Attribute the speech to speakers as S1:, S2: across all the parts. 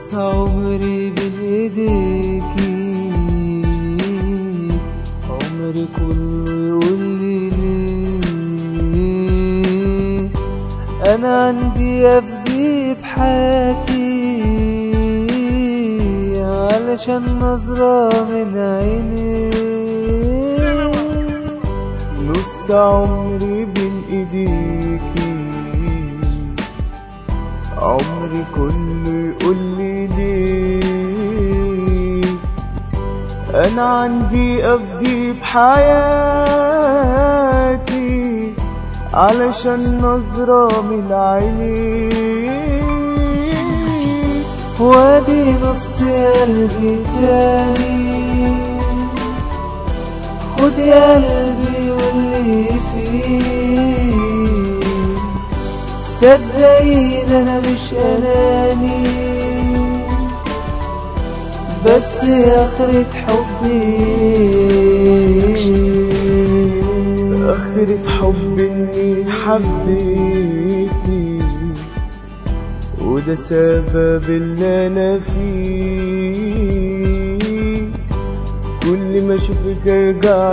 S1: نص عمري بين ايديكي عمري كله يقول لي ليه انا عندي افدي بحياتي علشان نظرة من عيني نص عمري بين ايديكي عمري كله يقول لي ليه انا عندي افدي بحياتي علشان نظرة من عيني وادي نص قلبي تاني خد يا قلبي واللي فيه صدقين انا مش اناني بس اخرة حبي اخرة حب اني حبيتي وده سبب اللي انا فيه كل ما اشوفك ارجع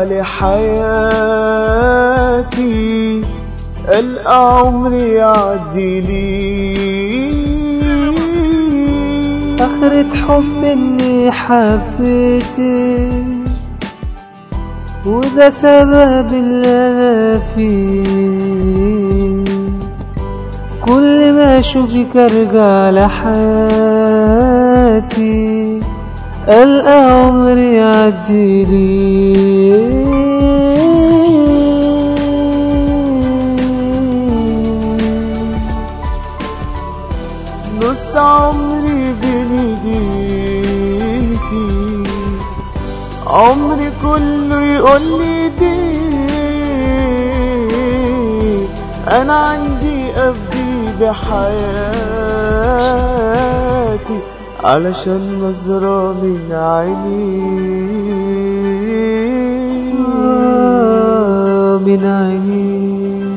S1: لحياتي القى عمري يعدي لي اخرة حب اني حبيتك وده سبب اللي انا فيه كل ما اشوفك ارجع لحياتي القى عمري يعدي لي نص عمري بين ايديكي عمري كله يقول لي دي انا عندي افدي بحياتي علشان نظرة من عيني من عيني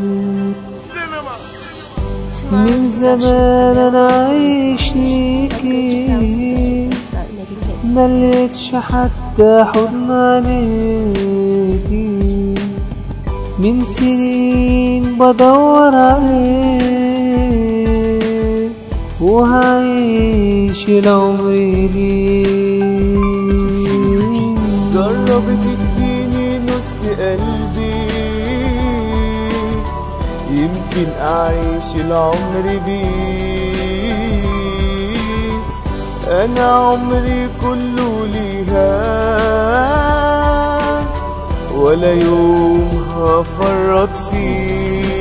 S1: من زمان انا عايش ليكي ملقتش حتى حضن عليكي من سنين بدور عليك وهعيش العمر ليك جربت تديني نص قلبي يمكن أعيش العمر بيه أنا عمري كله ليها ولا يوم هفرط فيه